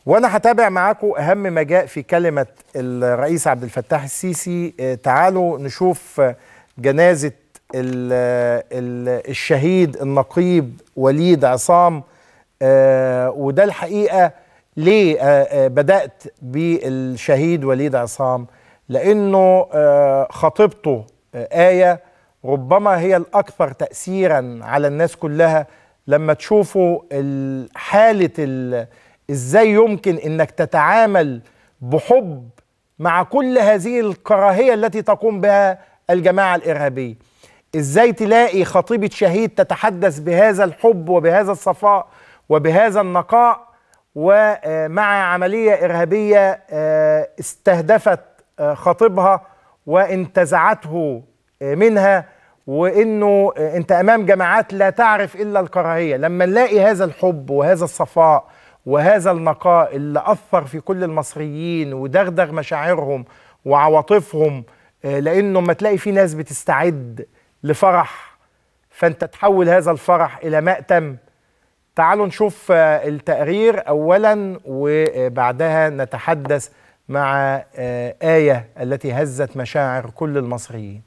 وانا هتابع معاكم اهم ما جاء في كلمه الرئيس عبد الفتاح السيسي آه، تعالوا نشوف آه، جنازه ال- ال- الشهيد النقيب وليد عصام آه، وده الحقيقه ليه آه، آه، بدات بالشهيد وليد عصام لانه آه، خطيبته آه، ايه ربما هي الاكثر تاثيرا على الناس كلها لما تشوفوا ال- حاله ال- ازاي يمكن انك تتعامل بحب مع كل هذه الكراهيه التي تقوم بها الجماعه الارهابيه ازاي تلاقي خطيبه شهيد تتحدث بهذا الحب وبهذا الصفاء وبهذا النقاء ومع عمليه ارهابيه آه، استهدفت آه، خطيبها وانتزعته آه، منها وانه آه، انت امام جماعات لا تعرف الا الكراهيه لما نلاقي هذا الحب وهذا الصفاء وهذا النقاء اللي اثر في كل المصريين ودغدغ مشاعرهم وعواطفهم آه، لانه ما تلاقي في ناس بتستعد لفرح فانت تحول هذا الفرح الى مأتم تعالوا نشوف آه، التقرير اولا وبعدها نتحدث مع آه، آية التي هزت مشاعر كل المصريين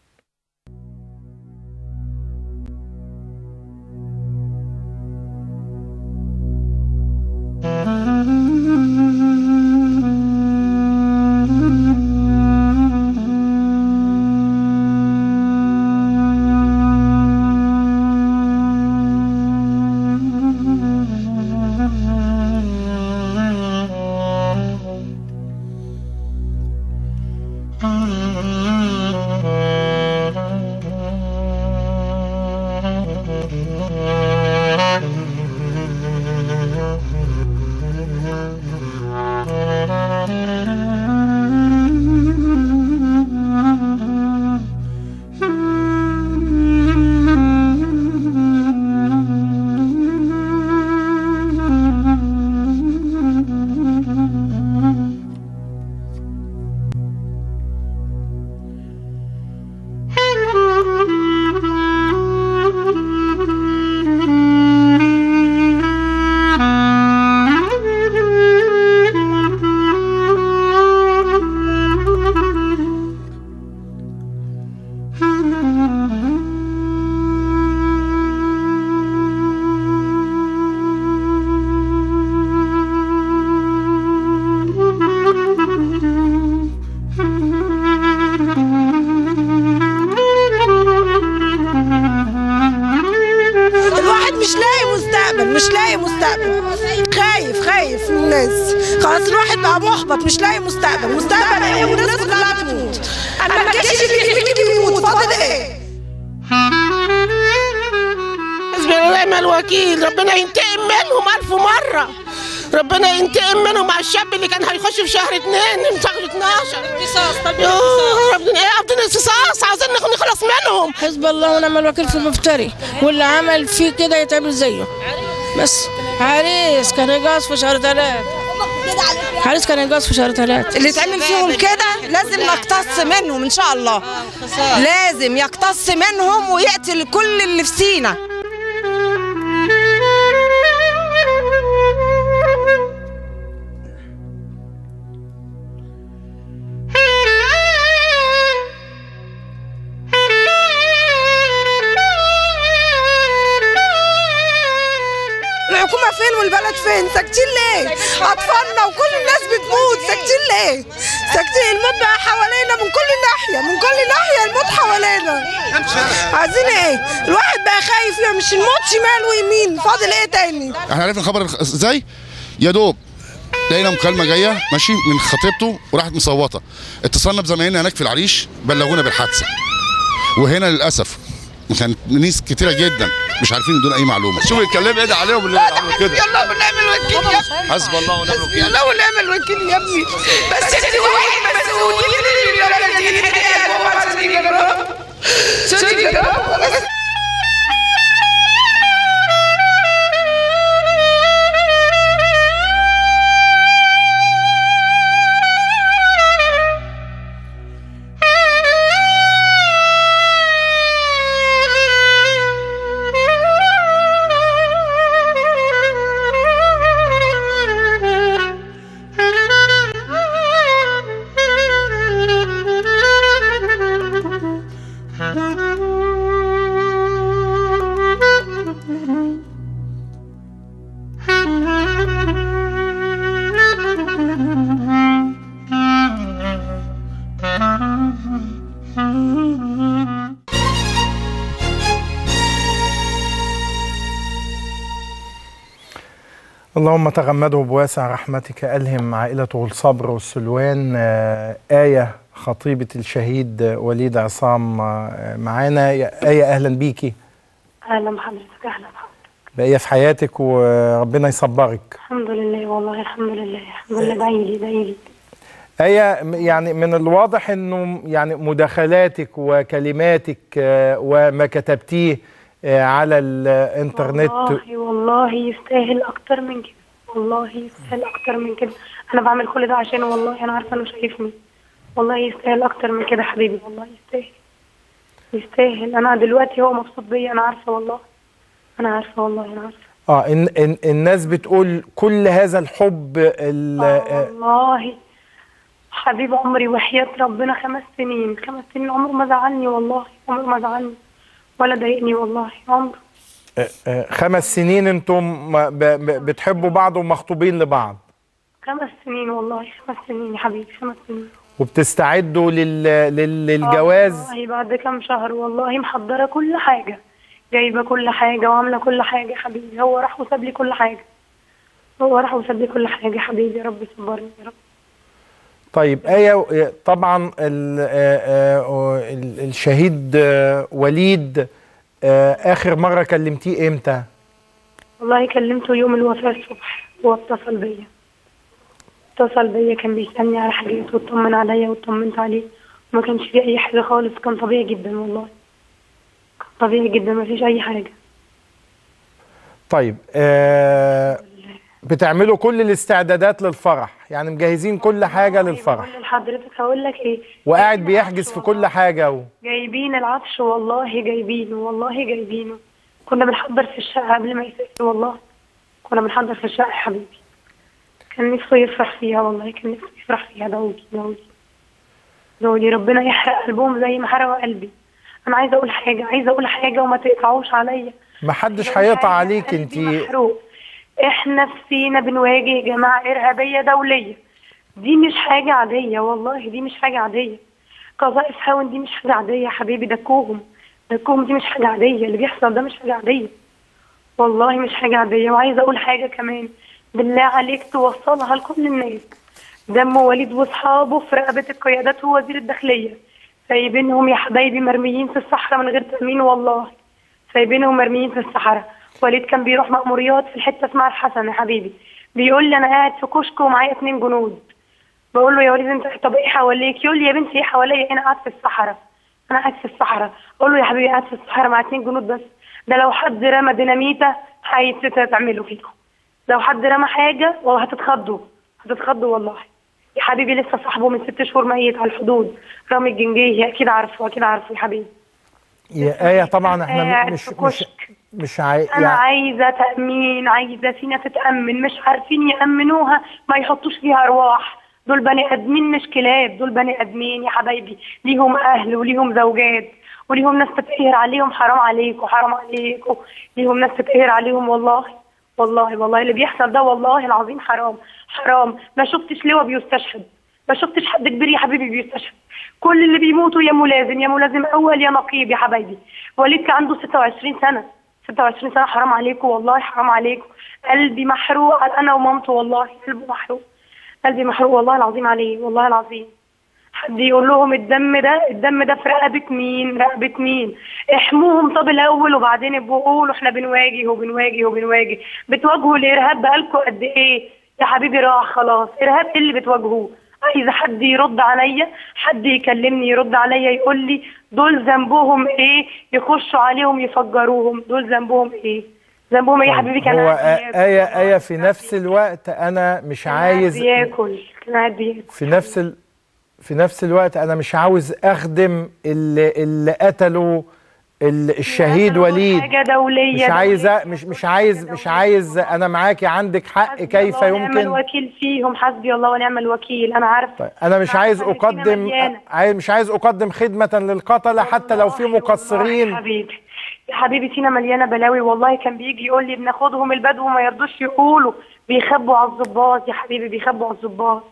الواحد مش لاقي مستقبل مش لاقي مستقبل خايف خايف من الناس خلاص الواحد بقى محبط مش لاقي مستقبل مستقبل ايه والناس كلها تموت انا ما كانش اللي فيك بيموت فاضل ايه حسبي الله ونعم الوكيل ربنا ينتقم منهم ألف مرة ربنا ينتقم منهم مع الشاب اللي كان هيخش في شهر اتنين من شهر 12 قصاص طب يا ربنا ايه عبدين الاختصاص عاوزين نخ- نخلص منهم حسب الله ونعم الوكيل في المفتري واللي عمل فيه كده يتعمل زيه بس عريس كان يجاز في شهر ثلاث عريس كان يجاز في شهر ثلاث اللي اتعمل فيهم كده لازم نقتص منهم ان شاء الله لازم يقتص منهم ويقتل كل اللي في سينا الحكومة فين والبلد فين ساكتين ليه أطفالنا وكل الناس بتموت ساكتين ليه ساكتين الموت بقى حوالينا من كل ناحية من كل ناحية الموت حوالينا عايزين ايه الواحد بقى خايف يا مش الموت شمال ويمين فاضل ايه تاني احنا عرفنا الخبر الخ- ازاي يا دوب لقينا مكالمه جايه ماشي من خطيبته وراحت مصوته اتصلنا بزمايلنا هناك في العريش بلغونا بالحادثه وهنا للاسف كان ناس كتيره جدا مش عارفين يدونا اي معلومه شوف الكلام ايه ده عليهم اللي عملوا كده يلا ونعم الوكيل يا ابني حسب الله ونعم الوكيل يلا ونعم الوكيل يا ابني بس انت واحد مسؤول اللهم تغمده بواسع رحمتك ألهم عائلته الصبر والسلوان آه، آية خطيبة الشهيد وليد عصام آه، معانا يا آية أهلا بيكي اهلا بحضرتك اهلا بحضرتك بقية في حياتك وربنا يصبرك الحمد لله والله الحمد لله الحمد لله دعيلي دعيلي آية م- يعني من الواضح انه يعني مداخلاتك وكلماتك آه، وما كتبتيه آه، على الانترنت والله والله يستاهل اكتر من كده والله يستاهل اكتر من كده انا بعمل كل ده عشانه والله انا عارفه انه شايفني والله يستاهل اكتر من كده حبيبي والله يستاهل يستاهل انا دلوقتي هو مبسوط بيا انا عارفه والله انا عارفه والله انا عارفه اه إن إن الناس بتقول كل هذا الحب ال- آه آه، والله حبيب عمري وحياة ربنا خمس سنين خمس سنين عمره ما زعلني والله عمره ما زعلني ولا ضايقني والله عمره آه، خمس سنين انتم ب- ب- بتحبوا بعض ومخطوبين لبعض خمس سنين والله خمس سنين يا حبيبي خمس سنين وبتستعدوا لل... لل... للجواز والله بعد كام شهر والله محضرة كل حاجة جايبة كل حاجة وعاملة كل حاجة يا حبيبي هو راح وساب لي كل حاجة هو راح وساب لي كل حاجة يا حبيبي يا رب صبرني يا رب طيب آية آه، طبعا ال... آه، آه، ال- الشهيد آه، وليد آه، آخر مرة كلمتيه إمتى؟ والله كلمته يوم الوفاة الصبح هو اتصل بيا اتصل بيا كان بيسألني على حاجات واطمن عليا واطمنت عليه وما كانش فيه أي حاجة خالص كان طبيعي جدا والله كان طبيعي جدا ما فيش أي حاجة طيب آه، بتعملوا كل الاستعدادات للفرح يعني مجهزين كل حاجة للفرح بقول لحضرتك هقول لك ايه وقاعد جايبين بيحجز العفش في كل والله. حاجة و... جايبين العفش والله جايبينه والله جايبينه كنا بنحضر في الشقة قبل ما يسافر والله كنا بنحضر في الشقة يا حبيبي كان نفسه يفرح فيها والله كان نفسه يفرح فيها داودي داودي داودي ربنا يحرق قلبهم زي ما حرق قلبي انا عايزه اقول حاجه عايزه اقول حاجه وما تقطعوش عليا محدش هيقطع عليك قلبي انتي محروق احنا في سينا بنواجه جماعة ارهابية دولية دي مش حاجة عادية والله دي مش حاجة عادية قذائف هاون دي مش حاجة عادية يا حبيبي دكوهم دكوهم دي مش حاجة عادية اللي بيحصل ده مش حاجة عادية والله مش حاجة عادية وعايزة أقول حاجة كمان بالله عليك توصلها لكل الناس دم وليد واصحابه في رقبة القيادات ووزير الداخلية سايبينهم يا حبايبي مرميين في الصحراء من غير تأمين والله سايبينهم مرميين في الصحراء وليد كان بيروح مأموريات في الحتة اسمها الحسن يا حبيبي بيقول لي أنا قاعد في كشك ومعايا اتنين جنود بقول له يا وليد انت طب ايه حواليك يقول لي يا بنتي ايه حواليا انا قاعد في الصحراء انا قاعد في الصحراء اقول له يا حبيبي قاعد في الصحراء مع اتنين جنود بس ده لو حد رمى ديناميته هتعملوا فيكم لو حد رمى حاجه وهتتخضوا هتتخضوا والله يا حبيبي لسه صاحبه من ست شهور ميت على الحدود رامي الجنجيه اكيد عارفه اكيد عارفه يا حبيبي يا آية طبعا احنا قاعد مش في مش كشك. مش عاي... انا يعني عايزه تامين عايزه سينا تتامن مش عارفين يامنوها ما يحطوش فيها ارواح دول بني ادمين مش كلاب دول بني ادمين يا حبايبي ليهم اهل وليهم زوجات وليهم ناس تتقهر عليهم حرام عليكم حرام عليكم ليهم ناس تتقهر عليهم والله والله والله اللي بيحصل ده والله العظيم حرام حرام ما شفتش لواء بيستشهد ما شفتش حد كبير يا حبيبي بيستشهد كل اللي بيموتوا يا ملازم يا ملازم اول يا نقيب يا حبايبي وليد كان عنده 26 سنه 26 سنه حرام عليكم والله حرام عليكم قلبي محروق على انا ومامته والله قلبي محروق قلبي محروق والله العظيم عليه والله العظيم حد يقول لهم الدم ده الدم ده في رقبة مين رقبة مين احموهم طب الأول وبعدين يبقوا قولوا احنا بنواجه وبنواجه وبنواجه بتواجهوا الإرهاب بقالكوا قد إيه يا حبيبي راح خلاص إرهاب إيه اللي بتواجهوه عايزة حد يرد عليا حد يكلمني يرد عليا يقول لي دول ذنبهم إيه يخشوا عليهم يفجروهم دول ذنبهم إيه ذنبهم إيه يا حبيبي كان هو قاعد آ- بياكل. آية آية في نفس الوقت أنا مش كان قاعد عايز بياكل كان قاعد بياكل في نفس ال... في نفس الوقت أنا مش عاوز أخدم اللي, اللي قتلوا ال- الشهيد وليد حاجة دولية مش عايز دولية. أ- مش مش عايز مش عايز أنا معاكي عندك حق حسبي كيف الله ونعم يمكن الوكيل فيهم حسبي الله ونعم الوكيل انا عارفه طيب انا مش عايز عارفة إن فينا اقدم مليانة. عاي- مش عايز اقدم خدمه للقتله حتى لو في والله- والله مقصرين يا حبيبي يا حبيبي سينا مليانه بلاوي والله كان بيجي يقول لي بناخدهم البدو وما يرضوش يقولوا بيخبوا على الظباط يا حبيبي بيخبوا على الظباط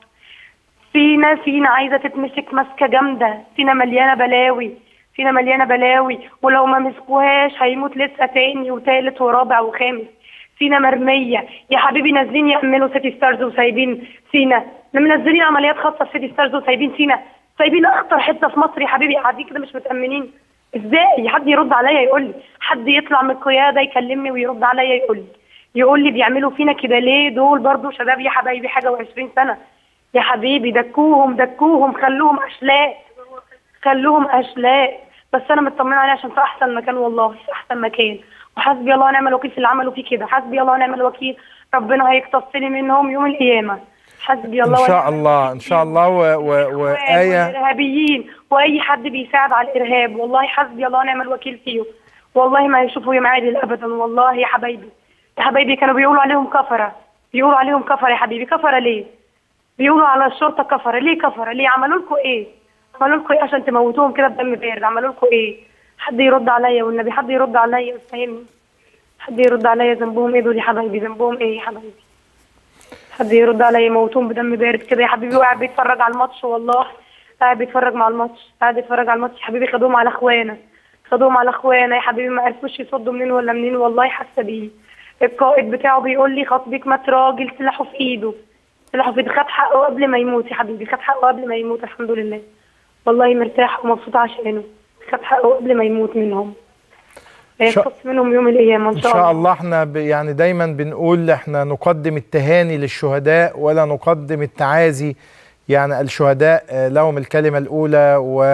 سينا سينا عايزه تتمسك ماسكه جامده سينا مليانه بلاوي سينا مليانه بلاوي ولو ما مسكوهاش هيموت لسه تاني وتالت ورابع وخامس سينا مرميه يا حبيبي نازلين يامنوا سيتي ستارز وسايبين سينا منزلين عمليات خاصه في سيتي ستارز وسايبين سينا سايبين اخطر حته في مصر يا حبيبي قاعدين كده مش متامنين ازاي حد يرد عليا يقول لي حد يطلع من القياده يكلمني ويرد عليا يقول لي يقول لي بيعملوا فينا كده ليه دول برضو شباب يا حبايبي حاجه و20 سنه يا حبيبي دكوهم دكوهم خلوهم اشلاء خلوهم اشلاء بس انا مطمنه عليه عشان في احسن مكان والله في احسن مكان وحسبي الله ونعم الوكيل في اللي عملوا فيه كده حسبي الله ونعم الوكيل ربنا هيقتصني منهم يوم القيامه حسبي الله ان شاء ونعم الله ان شاء الله و... و... وايه والارهابيين واي حد بيساعد على الارهاب والله حسبي الله ونعم الوكيل فيه والله ما يشوفوا يوم عادل ابدا والله يا حبايبي يا حبايبي كانوا بيقولوا عليهم كفره بيقولوا عليهم كفره يا حبيبي كفره ليه بيقولوا على الشرطه كفره ليه كفره ليه عملوا لكم ايه عملوا لكم ايه عشان تموتوهم كده بدم بارد عملوا لكم ايه حد يرد عليا والنبي حد يرد عليا ويفهمني حد يرد عليا ذنبهم ايه دول يا حبايبي ذنبهم ايه يا حبايبي حد يرد عليا يموتوهم بدم بارد كده يا حبيبي وقاعد بيتفرج على الماتش والله قاعد بيتفرج مع الماتش قاعد يتفرج على الماتش يا حبيبي خدوهم على اخوانا خدوهم على اخوانا يا حبيبي ما عرفوش يصدوا منين ولا منين والله حاسه بيه القائد بتاعه بيقول لي خطبك مات راجل سلاحه في ايده سلاحه في ايده خد حقه قبل ما يموت يا حبيبي خد حقه قبل ما يموت الحمد لله والله مرتاح ومبسوطه عشانه خد حقه قبل ما يموت منهم هيختص منهم يوم القيامه ان ان شاء, شاء الله الله احنا ب... يعني دايما بنقول احنا نقدم التهاني للشهداء ولا نقدم التعازي يعني الشهداء آه، لهم الكلمة الأولى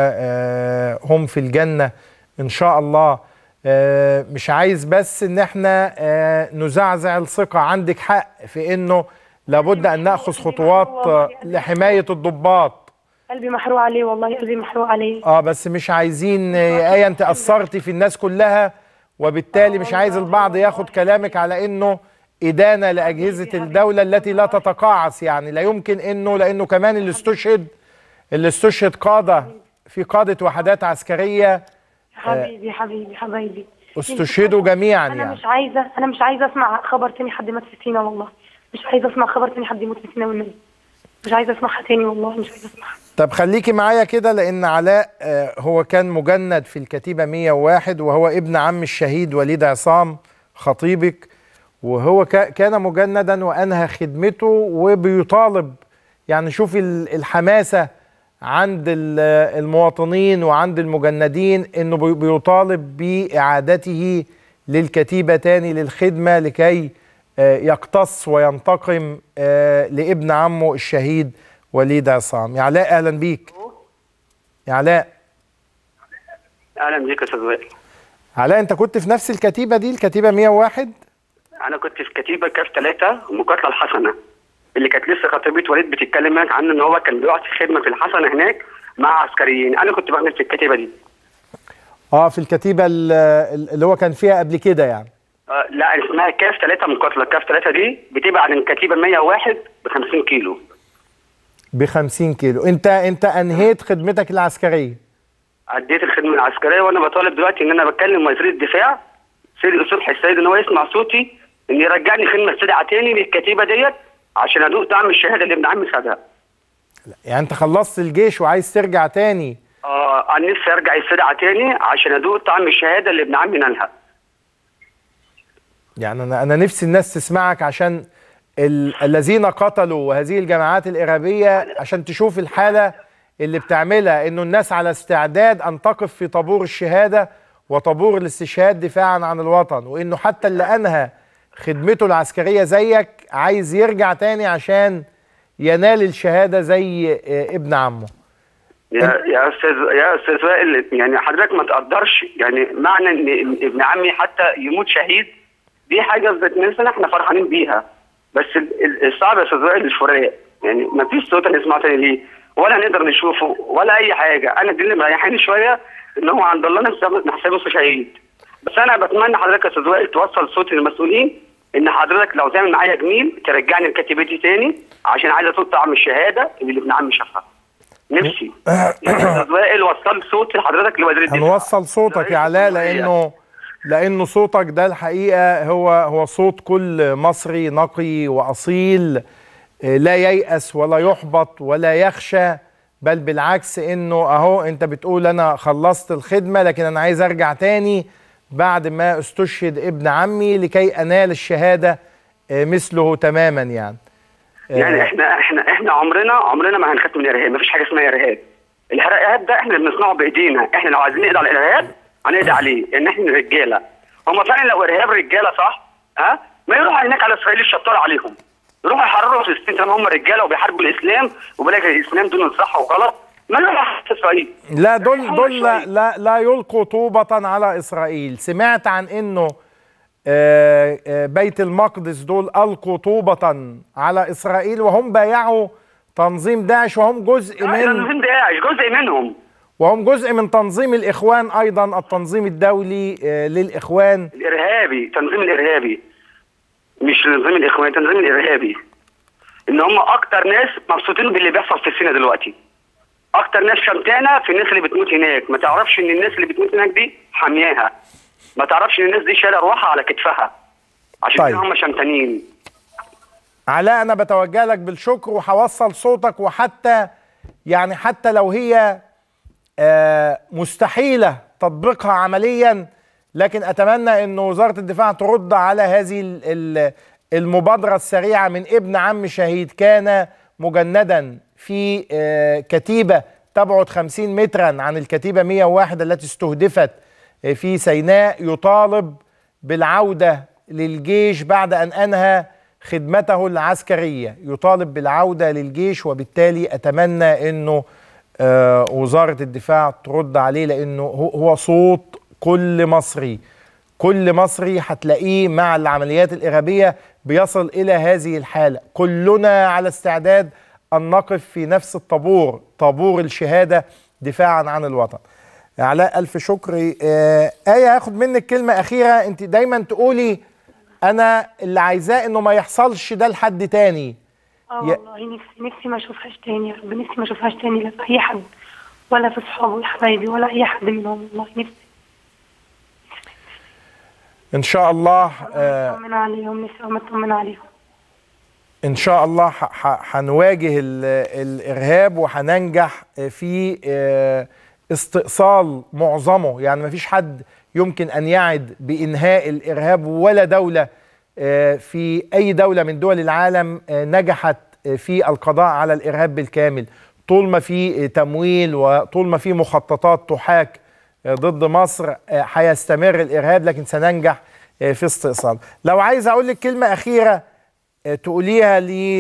وهم في الجنة إن شاء الله آه، مش عايز بس إن احنا آه، نزعزع الثقة عندك حق في إنه لابد أن نأخذ خطوات آه، لحماية الضباط قلبي محروق عليه والله قلبي محروق عليه اه بس مش عايزين يا ايه انت اثرتي في الناس كلها وبالتالي مش عايز البعض ياخد كلامك على انه ادانه لاجهزه الدوله التي لا تتقاعس يعني لا يمكن انه لانه كمان اللي استشهد اللي استشهد قاده في قاده وحدات عسكريه يا حبيبي حبيبي حبايبي استشهدوا جميعا انا يعني مش عايزه انا مش عايزه اسمع خبر تاني حد مات في سينا والله مش عايزه اسمع خبر تاني حد يموت في سينا والنبي مش عايزه اسمعها تاني والله مش عايزه اسمعها طب خليكي معايا كده لان علاء آه، هو كان مجند في الكتيبه 101 وهو ابن عم الشهيد وليد عصام خطيبك وهو كا- كان مجندا وانهى خدمته وبيطالب يعني شوفي ال- الحماسه عند ال- المواطنين وعند المجندين انه بي- بيطالب باعادته للكتيبه تاني للخدمه لكي آه، يقتص وينتقم آه، لابن عمه الشهيد وليد عصام يا علاء اهلا بيك يا علاء اهلا بيك يا استاذ وائل علاء انت كنت في نفس الكتيبه دي الكتيبه 101 انا كنت في كتيبه كاف ثلاثة المقاتله الحسنه اللي كانت لسه خطيبه وليد بتتكلم هناك عنه ان هو كان بيقعد في خدمه في الحسنه هناك مع عسكريين انا كنت بعمل في الكتيبه دي اه في الكتيبه ال- ال- اللي هو كان فيها قبل كده يعني آه لا اسمها كاف ثلاثة مقاتله كاف ثلاثة دي بتبقى عن الكتيبه 101 ب 50 كيلو ب 50 كيلو انت انت انهيت خدمتك العسكريه اديت الخدمه العسكريه وانا بطالب دلوقتي ان انا بكلم وزير الدفاع سيد صبحي السيد ان هو يسمع صوتي ان يرجعني خدمه استدعاء تاني للكتيبه ديت عشان ادوق طعم الشهاده اللي ابن عمي خدها يعني انت خلصت الجيش وعايز ترجع تاني اه انا نفسي ارجع استدعاء تاني عشان ادوق طعم الشهاده اللي ابن عمي نالها يعني انا انا نفسي الناس تسمعك عشان ال... الذين قتلوا هذه الجماعات الارهابيه عشان تشوف الحاله اللي بتعملها انه الناس على استعداد ان تقف في طابور الشهاده وطابور الاستشهاد دفاعا عن الوطن وانه حتى اللي انهى خدمته العسكريه زيك عايز يرجع تاني عشان ينال الشهاده زي آه، ابن عمه يا يا استاذ يا استاذ وائل يعني حضرتك ما تقدرش يعني معنى ان إن ابن عمي حتى يموت شهيد دي حاجه في ذات نفسنا احنا فرحانين بيها بس ال- ال- الصعب يا استاذ وائل الفراق يعني ما فيش صوت نسمعه تاني ليه ولا نقدر نشوفه ولا اي حاجه انا دي اللي مريحاني شويه ان هو عند الله نحسبه نحسبه شهيد بس انا بتمنى حضرتك يا استاذ وائل توصل صوت للمسؤولين ان حضرتك لو تعمل معايا جميل ترجعني لكتيبتي تاني عشان عايز ادوق طعم الشهاده اللي ابن عمي شافها نفسي يعني يا استاذ وائل وصل صوت لحضرتك لوزير الدفاع هنوصل صوتك يا علاء لانه لانه صوتك ده الحقيقه هو هو صوت كل مصري نقي واصيل آه، لا ييأس ولا يحبط ولا يخشى بل بالعكس انه اهو انت بتقول انا خلصت الخدمه لكن انا عايز ارجع تاني بعد ما استشهد ابن عمي لكي انال الشهاده آه، مثله تماما يعني يعني احنا احنا احنا عمرنا عمرنا ما هنخاف من الارهاب مفيش حاجه اسمها ارهاب الارهاب ده احنا اللي بنصنعه بايدينا احنا لو عايزين نقضي على الارهاب هنقضي عليه لان احنا رجاله هم فعلا لو ارهاب رجاله صح ها ما يروحوا هناك على اسرائيل الشطار عليهم يروحوا يحرروا فلسطين زي ما هم رجاله وبيحاربوا الاسلام وبيقول الاسلام دول صح وغلط ما يروحوا في اسرائيل لا دول هم دول لا, شوية. لا, لا يلقوا طوبة على إسرائيل سمعت عن أنه آه، آه، بيت المقدس دول ألقوا طوبة على إسرائيل وهم بايعوا تنظيم داعش وهم جزء من تنظيم داعش جزء منهم وهم جزء من تنظيم الإخوان أيضا التنظيم الدولي آه، للإخوان الارهابي تنظيم الارهابي مش تنظيم الاخوان تنظيم الارهابي ان هم اكتر ناس مبسوطين باللي بيحصل في سينا دلوقتي اكتر ناس شمتانه في الناس اللي بتموت هناك ما تعرفش ان الناس اللي بتموت هناك دي حامياها ما تعرفش ان الناس دي شايله ارواحها على كتفها عشان طيب. كده هم شمتانين علاء أنا بتوجه لك بالشكر وهوصل صوتك وحتى يعني حتى لو هي آه، مستحيلة تطبيقها عمليا لكن أتمنى أن وزارة الدفاع ترد على هذه ال- ال- المبادرة السريعة من ابن عم شهيد كان مجندا في آه، كتيبة تبعد 50 مترا عن الكتيبة 101 التي استهدفت آه، في سيناء يطالب بالعودة للجيش بعد أن أنهى خدمته العسكرية يطالب بالعودة للجيش وبالتالي أتمنى أنه آه، وزارة الدفاع ترد عليه لأنه هو هو صوت كل مصري كل مصري هتلاقيه مع العمليات الإرهابية بيصل إلى هذه الحالة كلنا على استعداد أن نقف في نفس الطابور طابور الشهادة دفاعا عن الوطن علاء ألف شكر آه، آية هاخد منك كلمة أخيرة أنت دايما تقولي أنا اللي عايزاه إنه ما يحصلش ده لحد تاني اه يا- والله نفسي نفسي ما اشوفهاش تاني يا رب نفسي ما اشوفهاش تاني لا في اي حد ولا في صحابي ولا حبايبي ولا اي حد منهم والله نفسي إن شاء الله آه، اطمن عليهم نفسي أقوم اطمن عليهم ان شاء الله ح- ح- هنواجه ال- الارهاب وهننجح في آه، استئصال معظمه يعني ما فيش حد يمكن ان يعد بانهاء الارهاب ولا دوله آه، في اي دوله من دول العالم آه، نجحت آه، في القضاء على الارهاب بالكامل طول ما في آه، تمويل وطول ما في مخططات تحاك آه، ضد مصر آه، هيستمر الارهاب لكن سننجح آه، في استئصال لو عايز اقول لك كلمه اخيره آه، تقوليها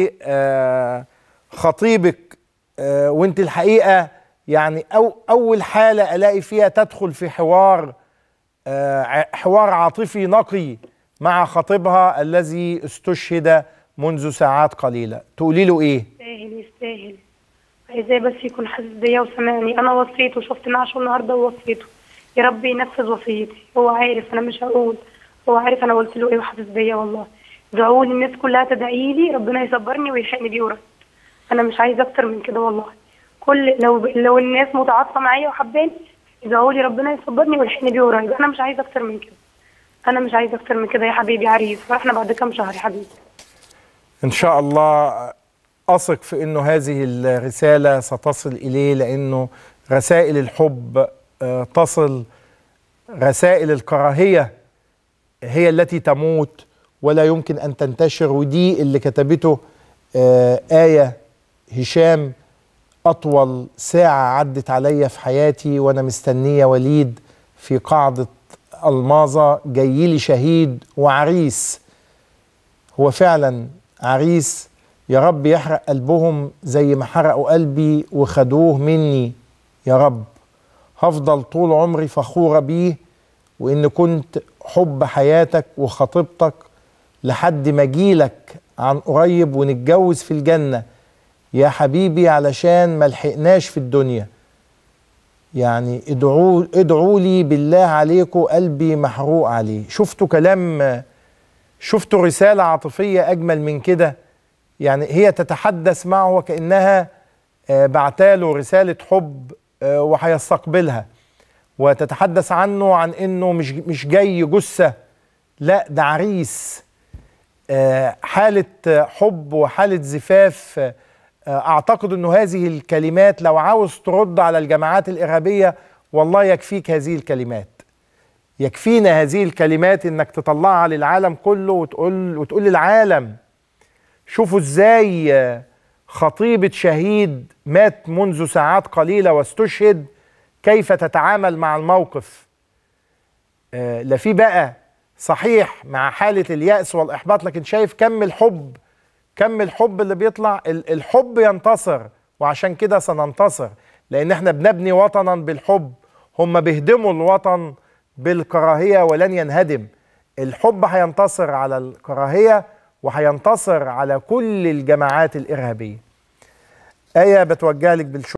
لخطيبك وانت الحقيقه يعني أو اول حاله الاقي فيها تدخل في حوار آه، ع- حوار عاطفي نقي مع خطيبها الذي استشهد منذ ساعات قليله تقولي له ايه يستاهل يستاهل عايزاه بس يكون حاسس بيا وسامعني انا وصيته شفت نعشه النهارده ووصيته يا رب ينفذ وصيتي هو عارف انا مش هقول هو عارف انا قلت له ايه وحاسس بيا والله ادعوا لي الناس كلها تدعي لي ربنا يصبرني ويلحقني بيه قريب انا مش عايزه اكتر من كده والله كل لو لو الناس متعاطفه معايا وحباني ادعوا لي ربنا يصبرني ويلحقني بيه قريب انا مش عايزه اكتر من كده انا مش عايزه اكتر من كده يا حبيبي عريس فرحنا بعد كام شهر يا حبيبي ان شاء الله اثق في انه هذه الرساله ستصل اليه لانه رسائل الحب آه، تصل رسائل الكراهيه هي التي تموت ولا يمكن ان تنتشر ودي اللي كتبته آه، ايه هشام اطول ساعه عدت عليا في حياتي وانا مستنيه وليد في قاعده الماظه جاي لي شهيد وعريس هو فعلا عريس يا رب يحرق قلبهم زي ما حرقوا قلبي وخدوه مني يا رب هفضل طول عمري فخورة بيه وإن كنت حب حياتك وخطيبتك لحد ما جيلك عن قريب ونتجوز في الجنة يا حبيبي علشان ما لحقناش في الدنيا يعني ادعوا ادعوا لي بالله عليكم قلبي محروق عليه شفتوا كلام شفتوا رسالة عاطفية أجمل من كده يعني هي تتحدث معه وكأنها آه، بعتاله رسالة حب آه، وهيستقبلها وتتحدث عنه عن انه مش مش جاي جثة لا ده عريس آه، حالة آه، حب وحالة زفاف آه، اعتقد انه هذه الكلمات لو عاوز ترد على الجماعات الارهابية والله يكفيك هذه الكلمات يكفينا هذه الكلمات انك تطلعها للعالم كله وتقول وتقول للعالم شوفوا ازاي خطيبة شهيد مات منذ ساعات قليلة واستشهد كيف تتعامل مع الموقف آه، لا في بقى صحيح مع حالة اليأس والإحباط لكن شايف كم الحب كم الحب اللي بيطلع ال- الحب ينتصر وعشان كده سننتصر لأن احنا بنبني وطنا بالحب هم بيهدموا الوطن بالكراهية ولن ينهدم الحب هينتصر على الكراهية وهينتصر على كل الجماعات الإرهابية آية بتوجه لك بالشكر